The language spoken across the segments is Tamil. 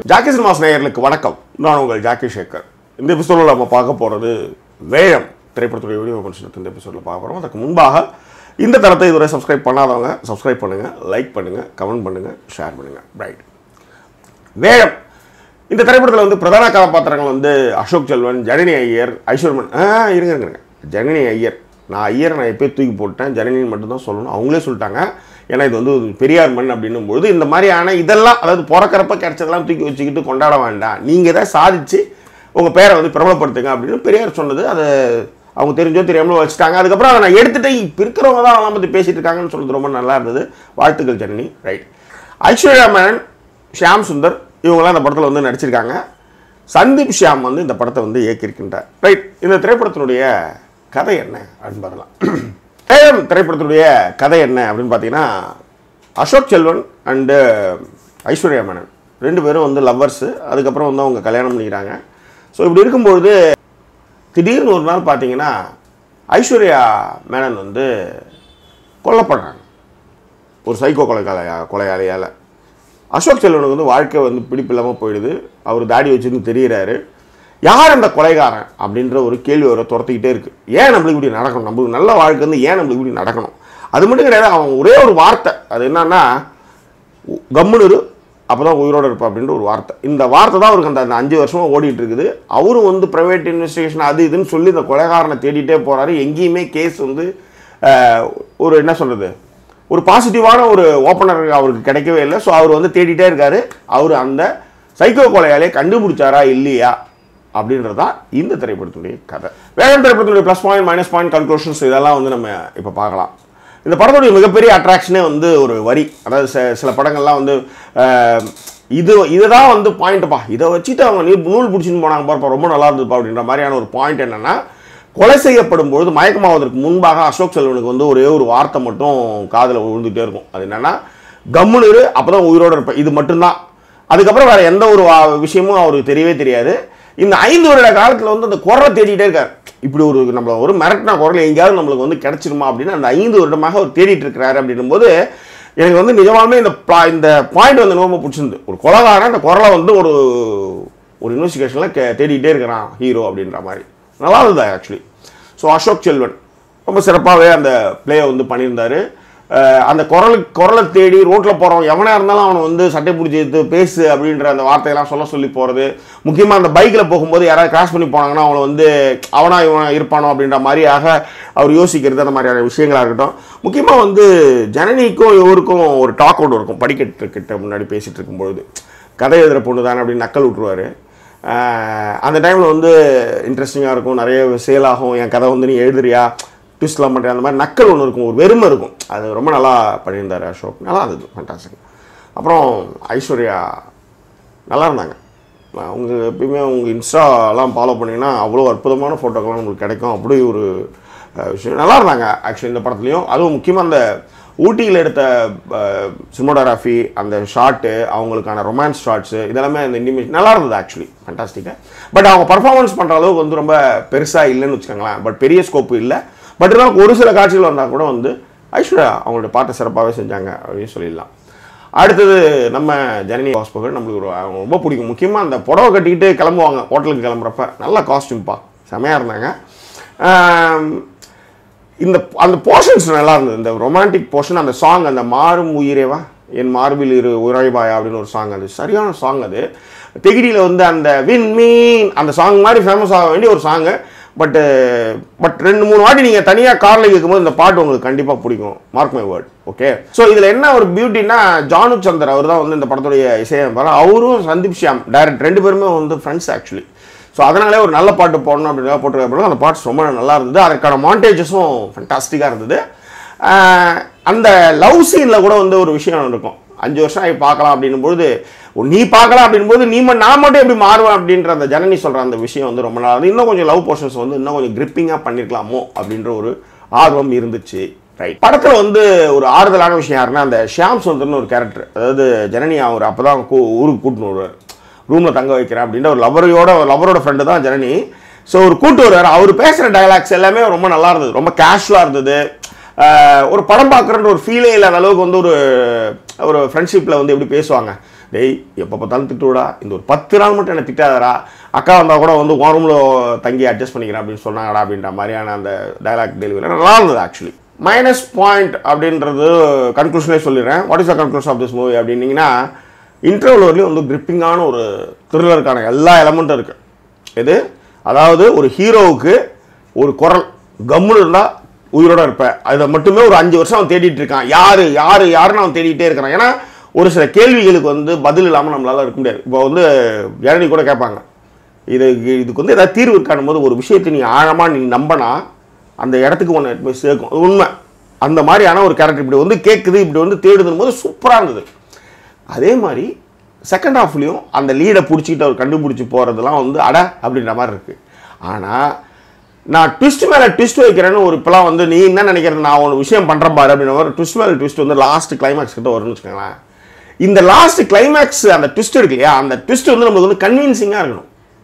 ஜாக்கி சினிமாஸ் நேயர்களுக்கு வணக்கம் நான் உங்கள் ஜாக்கி சேகர் இந்த எபிசோடில் நம்ம பார்க்க போகிறது வேழம் திரைப்படத்துடைய வீடியோ விமர்சனத்தை இந்த எபிசோடில் பார்க்க போகிறோம் அதுக்கு முன்பாக இந்த தரத்தை இதுவரை சப்ஸ்கிரைப் பண்ணாதவங்க சப்ஸ்கிரைப் பண்ணுங்கள் லைக் பண்ணுங்கள் கமெண்ட் பண்ணுங்கள் ஷேர் பண்ணுங்கள் ரைட் வேழம் இந்த திரைப்படத்தில் வந்து பிரதான கதாபாத்திரங்கள் வந்து அசோக் செல்வன் ஜனனி ஐயர் ஐஸ்வர்மன் ஆ இருங்க இருங்க இருங்க. ஜனனி ஐயர் நான் ஐயர் நான் எப்போயே தூக்கி போட்டேன் ஜனனின்னு மட்டும்தான் சொல்லணும் அவங்களே சொல்லிட்டாங்க ஏன்னா இது வந்து ஒரு பெரியார் மண் அப்படின்னும் பொழுது இந்த மாதிரியான இதெல்லாம் அதாவது பிறக்கிறப்ப கிடைச்சதெல்லாம் தூக்கி வச்சுக்கிட்டு கொண்டாட வேண்டாம் நீங்கள் தான் சாதிச்சு உங்கள் பேரை வந்து பிரபலப்படுத்துங்க அப்படின்னு பெரியார் சொன்னது அதை அவங்க தெரிஞ்சோ தெரியாமலோ வச்சுட்டாங்க அதுக்கப்புறம் அதை நான் எடுத்துட்டு இப்போ இருக்கிறவங்க தான் அதெல்லாம் பற்றி பேசிட்டு இருக்காங்கன்னு சொல்றது ரொம்ப நல்லா இருந்தது வாழ்த்துக்கள் ஜனனி ரைட் ஐஸ்வர்யா மேனன் ஷியாம் சுந்தர் இவங்கெல்லாம் இந்த படத்தில் வந்து நடிச்சிருக்காங்க சந்தீப் ஷியாம் வந்து இந்த படத்தை வந்து இயக்கியிருக்கின்றார் ரைட் இந்த திரைப்படத்தினுடைய கதை என்ன அப்படின்னு பார்க்கலாம் ஏஎம் திரைப்படத்தினுடைய கதை என்ன அப்படின்னு பார்த்தீங்கன்னா அசோக் செல்வன் அண்டு ஐஸ்வர்யா மேனன் ரெண்டு பேரும் வந்து லவ்வர்ஸு அதுக்கப்புறம் வந்து அவங்க கல்யாணம் பண்ணிக்கிறாங்க ஸோ இப்படி இருக்கும்பொழுது திடீர்னு ஒரு நாள் பார்த்தீங்கன்னா ஐஸ்வர்யா மேனன் வந்து கொல்லப்படுறாங்க ஒரு சைக்கோ கொலைகாலையா கொலையாளியால் அசோக் செல்வனுக்கு வந்து வாழ்க்கை வந்து பிடிப்பில்லாமல் போயிடுது அவர் தாடி வச்சுன்னு தெரிகிறாரு யார் அந்த கொலைகாரன் அப்படின்ற ஒரு கேள்வி அவரை துரத்திக்கிட்டே இருக்கு ஏன் நம்மளுக்கு இப்படி நடக்கணும் நம்மளுக்கு நல்ல வாழ்க்கை வந்து ஏன் நம்மளுக்கு இப்படி நடக்கணும் அது மட்டும் கிடையாது அவன் ஒரே ஒரு வார்த்தை அது என்னன்னா கம்முனு இரு அப்போ தான் உயிரோடு இருப்பா அப்படின்ற ஒரு வார்த்தை இந்த வார்த்தை தான் அவருக்கு அந்த அந்த அஞ்சு வருஷமாக ஓடிட்டு இருக்குது அவரும் வந்து ப்ரைவேட் இன்வெஸ்டிகேஷன் அது இதுன்னு சொல்லி இந்த கொலைகாரனை தேடிட்டே போகிறாரு எங்கேயுமே கேஸ் வந்து ஆஹ், ஒரு என்ன சொல்கிறது ஒரு பாசிட்டிவான ஒரு ஓப்பனர் அவருக்கு கிடைக்கவே இல்லை ஸோ அவர் வந்து தேடிட்டே இருக்காரு அவர் அந்த சைக்கோ கொலையாலே கண்டுபிடிச்சாரா இல்லையா அப்படின்றது தான் இந்த திரைப்படத்துடைய கதை வேகம் திரைப்படத்துடைய plus point minus point conclusions இதெல்லாம் வந்து நம்ம இப்போ பார்க்கலாம் இந்த படத்துடைய மிகப்பெரிய அட்ராக்ஷனே வந்து ஒரு வரி அதாவது ச- சில படங்கள்லாம் வந்து அஹ், இது இதுதான் வந்து பாயிண்ட்டுப்பா இதை வச்சுட்டு அவங்க நீ நூல் பிடிச்சின்னு போனாங்க பாருப்பா ரொம்ப நல்லா இருந்ததுப்பா அப்படின்ற மாதிரியான ஒரு பாயிண்ட் என்னன்னா கொலை செய்யப்படும் பொழுது மயக்கமாவதற்கு முன்பாக அசோக் செல்வனுக்கு வந்து ஒரே ஒரு வார்த்தை மட்டும் காதில் விழுந்துகிட்டே இருக்கும் அது என்னன்னா கம்முனு இரு அப்பதான் உயிரோட இருப்பேன் இது மட்டும்தான் அதுக்கப்புறம் வேற எந்த ஒரு வா- விஷயமும் அவருக்கு தெரியவே தெரியாது இந்த ஐந்து வருட காலத்தில் வந்து அந்த குரலை தேடிட்டே இருக்கார் இப்படி ஒரு நம்மள ஒரு மிரட்டின குரல் எங்கேயாவது நம்மளுக்கு வந்து கிடைச்சிருமா அப்படின்னு அந்த ஐந்து வருடமாக அவர் தேடிட்டு இருக்கிறாரு அப்படின்னும் போது எனக்கு வந்து நிஜமாலுமே இந்த pla- இந்த பாயிண்ட் வந்து ரொம்ப பிடிச்சிருந்து ஒரு கொலகாரன் அந்த குரலை வந்து ஒரு ஒரு இன்வெஸ்டிகேஷனில் கே தேடிக்கிட்டே இருக்கிறான் ஹீரோ அப்படின்ற மாதிரி நல்லா இருந்தது ஆக்சுவலி ஸோ அசோக் செல்வன் ரொம்ப சிறப்பாகவே அந்த ப்ளேயை வந்து பண்ணியிருந்தாரு அஹ் அந்த குரல் குரலை தேடி ரோட்டில் போகிறவன் எவனாக இருந்தாலும் அவனை வந்து சட்டை பிடிச்சி எடுத்து பேசு அப்படின்ற அந்த வார்த்தையெல்லாம் சொல்ல சொல்லி போகிறது முக்கியமாக அந்த பைக்கில் போகும்போது யாராவது கிராஸ் பண்ணி போனாங்கன்னா அவனை வந்து அவனா இவனா இருப்பானோ அப்படின்ற மாதிரியாக அவர் யோசிக்கிறது அந்த மாதிரியான விஷயங்களாக இருக்கட்டும் முக்கியமாக வந்து ஜனனிக்கும் இவருக்கும் ஒரு டாக் அவுட் இருக்கும் படிக்கட்டு கிட்ட முன்னாடி பேசிகிட்டு இருக்கும்பொழுது கதை எழுதுகிற பொண்ணு தானே அப்படின்னு நக்கல் விட்ருவாரு ஆஹ் அந்த டைமில் வந்து இன்ட்ரெஸ்டிங்காக இருக்கும் நிறைய சேல் ஆகும் என் கதை வந்து நீ எழுதுறியா ட்விஸ்ட்லாம் பண்ணுறியா அந்த மாதிரி நக்கல் ஒன்று இருக்கும் ஒரு வெறுமை இருக்கும் அது ரொம்ப நல்லா பண்ணியிருந்தார் அசோக் நல்லா இருந்தது ஃபண்டாஸ்டிக் அப்புறம் ஐஸ்வர்யா நல்லா இருந்தாங்க அவங்க எப்பயுமே அவங்க இன்ஸ்டாலாம் ஃபாலோ பண்ணிங்கன்னா அவ்வளோ அற்புதமான ஃபோட்டோக்கெல்லாம் உங்களுக்கு கிடைக்கும் அப்படி ஒரு அஹ், விஷயம் நல்லா இருந்தாங்க ஆக்சுவலி இந்த படத்துலையும் அதுவும் முக்கியமாக அந்த ஊட்டியில் எடுத்த சினிமோட்டோகிராஃபி அந்த ஷாட்டு அவங்களுக்கான ரொமான்ஸ் ஷாட்ஸு இதெல்லாமே அந்த இனிமேஷன் நல்லா இருந்தது ஆக்சுவலி ஃபண்டாஸ்டிக்காக பட் அவங்க பர்ஃபார்மன்ஸ் பண்ணுற அளவுக்கு வந்து ரொம்ப பெருசாக இல்லைன்னு வச்சுக்கோங்களேன் பட் பெரிய ஸ்கோப்பு இல்லை பட் இருந்தாலும் ஒரு சில காட்சிகள் வந்தால் கூட வந்து ஐஸ்வர்யா அவங்களோட பாட்டை சிறப்பாகவே செஞ்சாங்க அப்படின்னு சொல்லிடலாம் அடுத்தது நம்ம ஜனனி ஹாஸ்பிட்டல் நம்மளுக்கு ஒரு அவங்க ரொம்ப பிடிக்கும் முக்கியமாக அந்த புடவை கட்டிக்கிட்டு கிளம்புவாங்க ஹோட்டலுக்கு கிளம்புறப்ப நல்ல காஸ்டியூம்ப்பா செமையாக இருந்தாங்க ஆம், இந்த அந்த போர்ஷன்ஸ் நல்லா இருந்தது இந்த ரொமான்டிக் போர்ஷன் அந்த சாங் அந்த மாறும் உயிரேவா என் மார்பில் இரு உரைவாயா அப்படின்னு ஒரு சாங் அது சரியான சாங் அது தெகிடியில் வந்து அந்த வின் மீன் அந்த சாங் மாதிரி ஃபேமஸ் ஆக வேண்டிய ஒரு சாங்கு பட்டு பட் ரெண்டு மூணு வாட்டி நீங்கள் தனியாக காரில் கேட்கும்போது இந்த பாட்டு உங்களுக்கு கண்டிப்பாக பிடிக்கும் mark my word okay so இதில் என்ன ஒரு பியூட்டினா ஜானு சந்தர் அவர் தான் வந்து இந்த படத்துடைய இசையமைப்பாளர் அவரும் சந்தீப் ஷியாம் டைரக்ட் ரெண்டு பேருமே வந்து ஃப்ரெண்ட்ஸ் ஆக்சுவலி ஸோ அதனாலே ஒரு நல்ல பாட்டு போடணும் அப்படின்னு போட்டிருக்க அந்த பாட்டு ரொம்ப நல்லா இருந்தது அதற்கான மாண்டேஜஸும் ஃபண்டாஸ்டிக்காக இருந்தது ஆஹ் அந்த லவ் சீனில் கூட வந்து ஒரு விஷயம் இருக்கும் அஞ்சு வருஷம் ஆகி பார்க்கலாம் அப்படின்னும் பொழுது ஓ, நீ பார்க்கலாம் அப்படின்னும் போது நீ ம- நான் மட்டும் எப்படி மாறுவேன் அப்படின்ற அந்த ஜனனி சொல்கிற அந்த விஷயம் வந்து ரொம்ப நல்லா இருந்தது இன்னும் கொஞ்சம் லவ் போர்ஷன்ஸ் வந்து இன்னும் கொஞ்சம் கிரிப்பிங்காக பண்ணியிருக்கலாமோ அப்படின்ற ஒரு ஆர்வம் இருந்துச்சு ரைட் படத்தில் வந்து ஒரு ஆறுதலான விஷயம் யாருன்னா அந்த ஷியாம் சுந்தர்னு ஒரு கேரக்டர் அதாவது ஜனனி அவர் அப்போ தான் ஊருக்கு கூட்டின்னு வருவார் ரூமில் தங்க வைக்கிறேன் அப்படின்ற ஒரு லவரையோட லவரோட ஃப்ரெண்டு தான் ஜனனி ஸோ ஒரு கூட்டு வருவார் அவர் பேசுகிற டயலாக்ஸ் எல்லாமே ரொம்ப நல்லா இருந்தது ரொம்ப கேஷுவலாக இருந்தது ஆஹ் ஒரு படம் பார்க்குறன்ற ஒரு ஃபீலே இல்லாத அளவுக்கு வந்து ஒரு ஒரு ஃப்ரெண்ட்ஷிப்பில் வந்து எப்படி பேசுவாங்க டேய் எப்போ பார்த்தாலும் திட்டுவிடா இந்த ஒரு பத்து நாள் மட்டும் என்னை திட்டாதடா அக்கா வந்தால் கூட வந்து உன் ரூமில் தங்கி அட்ஜஸ்ட் பண்ணிக்கிறேன் அப்படின்னு சொன்னாங்கடா அப்படின்ற மாதிரியான அந்த டைலாக் டெலிவரி நல்லா இருந்தது ஆக்சுவலி மைனஸ் பாயிண்ட் அப்படின்றது கன்க்ளூஷனே சொல்லிடுறேன் what is the conclusion of this movie அப்படின்னீங்கன்னா இன்டர்வல் வரலையும் வந்து கிரிப்பிங்கான ஒரு த்ரில்லருக்கான எல்லா எலமெண்ட்டும் இருக்குது எது அதாவது ஒரு ஹீரோவுக்கு ஒரு குரல் கம்முன்னு இருந்தால் உயிரோட இருப்பேன் அதை மட்டுமே ஒரு அஞ்சு வருஷம் அவன் தேடிட்டு இருக்கான் யாரு யாரு யாருன்னு அவன் தேடிட்டே இருக்கிறான் ஏன்னா ஒரு சில கேள்விகளுக்கு வந்து பதில் இல்லாமல் நம்மளால இருக்க முடியாது இப்போ வந்து இளநீ கூட கேட்பாங்க இது இதுக்கு வந்து ஏதாவது தீர்வு இருக்கானும் போது ஒரு விஷயத்தை நீ ஆழமாக நீ நம்பினா அந்த இடத்துக்கு ஒன்று போய் சேர்க்கும் அது உண்மை அந்த மாதிரியான ஒரு கேரக்டர் இப்படி வந்து கேட்குது இப்படி வந்து தேடுதுன்னு போது சூப்பராக இருந்தது அதே மாதிரி செகண்ட் ஹாஃப்லேயும் அந்த லீடை பிடிச்சிக்கிட்டு அவர் கண்டுபிடிச்சி போகிறதெல்லாம் வந்து அட அப்படின்ற மாதிரி இருக்குது ஆனால் நான் ட்விஸ்ட் மேலே ட்விஸ்ட் வைக்கிறேன்னு ஒரு இப்போலாம் வந்து நீ என்ன நினைக்கிறது நான் ஒரு விஷயம் பண்ணுறேன் பாரு அப்படின்ற மாதிரி ட்விஸ்ட் மேலே ட்விஸ்ட் வந்து லாஸ்ட் கிளைமேக்ஸ் கிட்ட வரும்னு வச்சுக்கோங்களேன் இந்த லாஸ்ட் கிளைமேக்ஸ் அந்த ட்விஸ்ட் இருக்கு இல்லையா அந்த ட்விஸ்ட் வந்து நம்மளுக்கு வந்து கன்வின்சிங்காக இருக்கணும்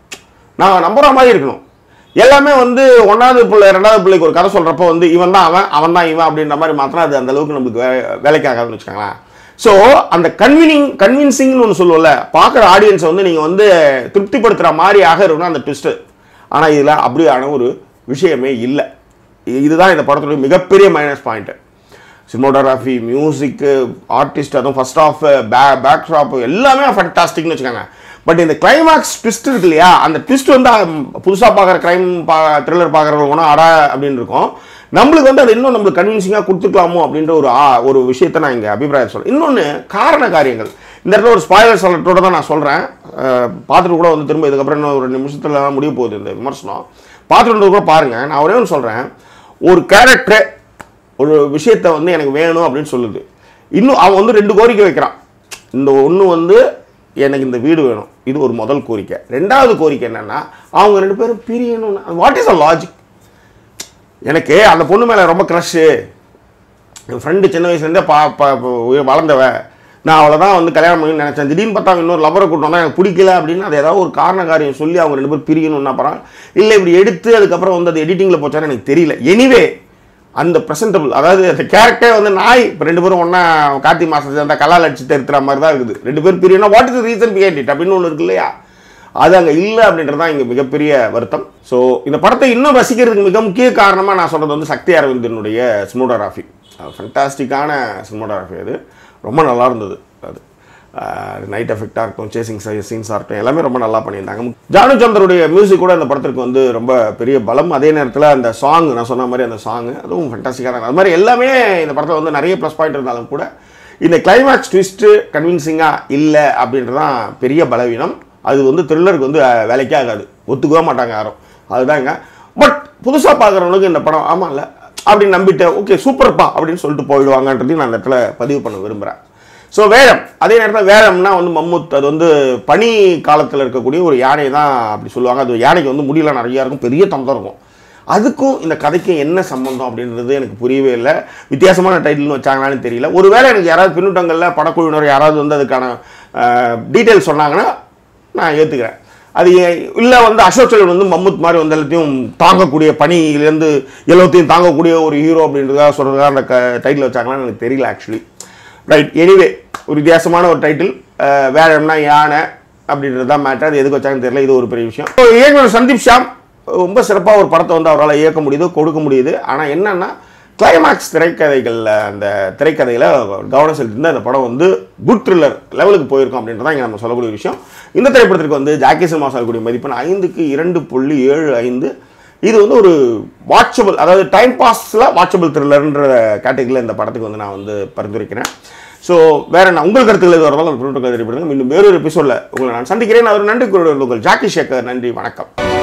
நான் நம்புற மாதிரி இருக்கணும் எல்லாமே வந்து ஒன்றாவது பிள்ளை ரெண்டாவது பிள்ளைக்கு ஒரு கதை சொல்கிறப்போ வந்து இவன் தான் அவன் அவன் தான் இவன் அப்படின்ற மாதிரி மாத்திரம் அது அந்த அளவுக்கு நம்மளுக்கு வே வேலைக்கு ஆகாதுன்னு வச்சுக்கோங்களேன் ஸோ அந்த கன்வினிங் கன்வின்சிங்னு ஒன்று சொல்லுவோம்ல பார்க்குற ஆடியன்ஸை வந்து நீங்கள் வந்து திருப்திப்படுத்துகிற மாதிரியாக இருக்கணும் அந்த ட்விஸ்ட்டு ஆனால் இதில் அப்படியான ஒரு விஷயமே இல்லை இதுதான் இந்த படத்துடைய மிகப்பெரிய minus point cinematography music artist அதுவும் ஃபர்ஸ்ட் ஆஃப் பே பேக் ஷாப் எல்லாமே ஃபண்டாஸ்டிக்னு வச்சுக்கோங்க பட் இந்த கிளைமாக்ஸ் ட்விஸ்ட் இருக்கு இல்லையா அந்த ட்விஸ்ட் வந்து புதுசாக பார்க்குற க்ரைம் பா த்ரில்லர் பார்க்குறவங்க அடா அப்படின்னு இருக்கும் நம்மளுக்கு வந்து அது இன்னும் நம்மளுக்கு கன்வின்சிங்காக கொடுத்துக்கலாமோ அப்படின்ற ஒரு ஆ- ஒரு விஷயத்தை நான் இங்கே அபிப்பிராயம் சொல்கிறேன் இன்னொன்று காரண காரியங்கள் இந்த இடத்துல ஒரு ஸ்பாய்லர் சொல்லட்டோட தான் நான் சொல்கிறேன் பார்த்துட்டு கூட வந்து திரும்ப இதுக்கப்புறம் இன்னும் ஒரு நிமிஷத்தில் முடிய போகுது இந்த விமர்சனம் பார்த்துட்டு கூட பாருங்கள் நான் ஒரே ஒன்று சொல்கிறேன் ஒரு கேரக்டர் ஒரு விஷயத்தை வந்து எனக்கு வேணும் அப்படின்னு சொல்லுது இன்னும் அவன் வந்து ரெண்டு கோரிக்கை வைக்கிறான் இந்த ஒன்று வந்து எனக்கு இந்த வீடு வேணும் இது ஒரு முதல் கோரிக்கை ரெண்டாவது கோரிக்கை என்னன்னா அவங்க ரெண்டு பேரும் பிரியணும்னு வாட் இஸ் அ லாஜிக் எனக்கு அந்த பொண்ணு மேலே ரொம்ப க்ரஷ்ஷு என் ஃப்ரெண்டு சின்ன வயசுலேருந்தே பா பா பா- வளர்ந்தவ நான் அவளை தான் வந்து கல்யாணம் பண்ணி நினச்சேன் திடீர்னு பார்த்தா அவன் இன்னொரு லவரை கூட்டம் தான் எனக்கு பிடிக்கல அப்படின்னு அது ஏதாவது ஒரு காரண காரியம் சொல்லி அவங்க ரெண்டு பேரும் பிரியணும்னா அப்புறம் இல்லை இப்படி எடுத்து அதுக்கப்புறம் வந்து அது எடிட்டிங்கில் போச்சான்னு எனக்கு தெரியல எனிவே அந்த ப்ரெசன்டபிள் அதாவது அந்த கேரக்டரே வந்து நாய் இப்போ ரெண்டு பேரும் ஒன்றா கார்த்திகை மாதம் அந்த கலால் அடிச்சு தெரித்துற மாதிரி தான் இருக்குது ரெண்டு பேரும் பிரியணும் what is reason behind it அப்படின்னு ஒன்று இருக்கு இல்லையா அது அங்கே இல்லை அப்படின்றது தான் இங்கே மிகப்பெரிய வருத்தம் ஸோ இந்த படத்தை இன்னும் ரசிக்கிறதுக்கு மிக முக்கிய காரணமாக நான் சொல்கிறது வந்து சக்தி அரவிந்தனுடைய சினிமோட்டோகிராஃபி ஃபண்டாஸ்டிக்கான சினிமோட்டோகிராஃபி அது ரொம்ப நல்லா இருந்தது அது நைட் எஃபெக்டாக இருக்கட்டும் சேசிங் சீன்ஸாக இருக்கட்டும் எல்லாமே ரொம்ப நல்லா பண்ணியிருந்தாங்க ஜானு சந்தருடைய மியூசிக் கூட இந்த படத்திற்கு வந்து ரொம்ப பெரிய பலம் அதே நேரத்தில் அந்த சாங் நான் சொன்ன மாதிரி அந்த சாங் அதுவும் ஃபண்டாஸ்டிக்காக அது மாதிரி எல்லாமே இந்த படத்தில் வந்து நிறைய ப்ளஸ் பாயிண்ட் இருந்தாலும் கூட இந்த கிளைமேக்ஸ் ட்விஸ்ட்டு கன்வின்சிங்காக இல்லை அப்படின்றது தான் பெரிய பலவீனம் அது வந்து த்ரில்லருக்கு வந்து அஹ், வேலைக்கே ஆகாது ஒத்துக்கவே மாட்டாங்க யாரும் அதுதாங்க பட் புதுசாக பார்க்குறவங்களுக்கு இந்த படம் ஆமாம்ல அப்படின்னு நம்பிட்டு ஓகே சூப்பர்ப்பா அப்படின்னு சொல்லிட்டு போயிடுவாங்கன்றதையும் நான் அந்த இடத்துல பதிவு பண்ண விரும்புகிறேன் ஸோ வேடம் அதே நேரத்தில் வேடம்னா வந்து மம்முத் அது வந்து பனி காலத்தில் இருக்கக்கூடிய ஒரு யானை தான் அப்படி சொல்லுவாங்க அது யானைக்கு வந்து முடியல நிறையா இருக்கும் பெரிய தந்தம் இருக்கும் அதுக்கும் இந்த கதைக்கும் என்ன சம்பந்தம் அப்படின்றது எனக்கு புரியவே இல்லை வித்தியாசமான டைட்டில்னு வச்சாங்களான்னு தெரியல ஒருவேளை எனக்கு யாராவது பின்னூட்டங்களில் படக்குழுவினர் யாராவது வந்து அதுக்கான டீட்டெயில் சொன்னாங்கன்னா நான் ஏற்றுக்கிறேன் அது இல்லை வந்து அசோக் செல்வன் வந்து மம்முத் மாதிரி வந்து எல்லாத்தையும் தாங்கக்கூடிய பணியிலேருந்து எல்லாத்தையும் தாங்கக்கூடிய ஒரு ஹீரோ அப்படின்றதா சொல்கிறதா அந்த க டைட்டில் வச்சாங்களான்னு எனக்கு தெரியல ஆக்சுவலி ரைட் எனிவே ஒரு வித்தியாசமான ஒரு டைட்டில் வேறம்னா யானை அப்படின்றது தான் மேட்டர் அது எதுக்கு வச்சாங்கன்னு தெரியல இது ஒரு பெரிய விஷயம் So, இயக்குனர் சந்தீப் ஷாம் ரொம்ப சிறப்பாக ஒரு படத்தை வந்து அவரால் இயக்க முடியுது கொடுக்க முடியுது ஆனால் என்னன்னா கிளைமாக்ஸ் திரைக்கதைகளில் அந்த திரைக்கதையில் கவனம் செலுத்திருந்த அந்த படம் வந்து குட் த்ரில்லர் லெவலுக்கு போயிருக்கோம் அப்படின்றதான் இங்கே நம்ம சொல்லக்கூடிய விஷயம் இந்த திரைப்படத்திற்கு வந்து ஜாக்கி சினிமா சொல்லக்கூடிய மதிப்பெண் ஐந்துக்கு இரண்டு புள்ளி ஏழு ஐந்து இது வந்து ஒரு வாட்சபிள் அதாவது டைம் பாஸில் வாட்சபிள் த்ரில்லர்ன்ற கேட்டகரியில் இந்த படத்துக்கு வந்து நான் வந்து பரிந்துரைக்கிறேன் ஸோ வேற என்ன உங்கள் கருத்துக்கள் எது வரதாலும் ஒரு கருத்து மீண்டும் வேறொரு எபிசோடில் உங்களை நான் சந்திக்கிறேன் அவர் நன்றி கூறுவது உங்கள் ஜாக்கி சேகர் நன்றி வணக்கம்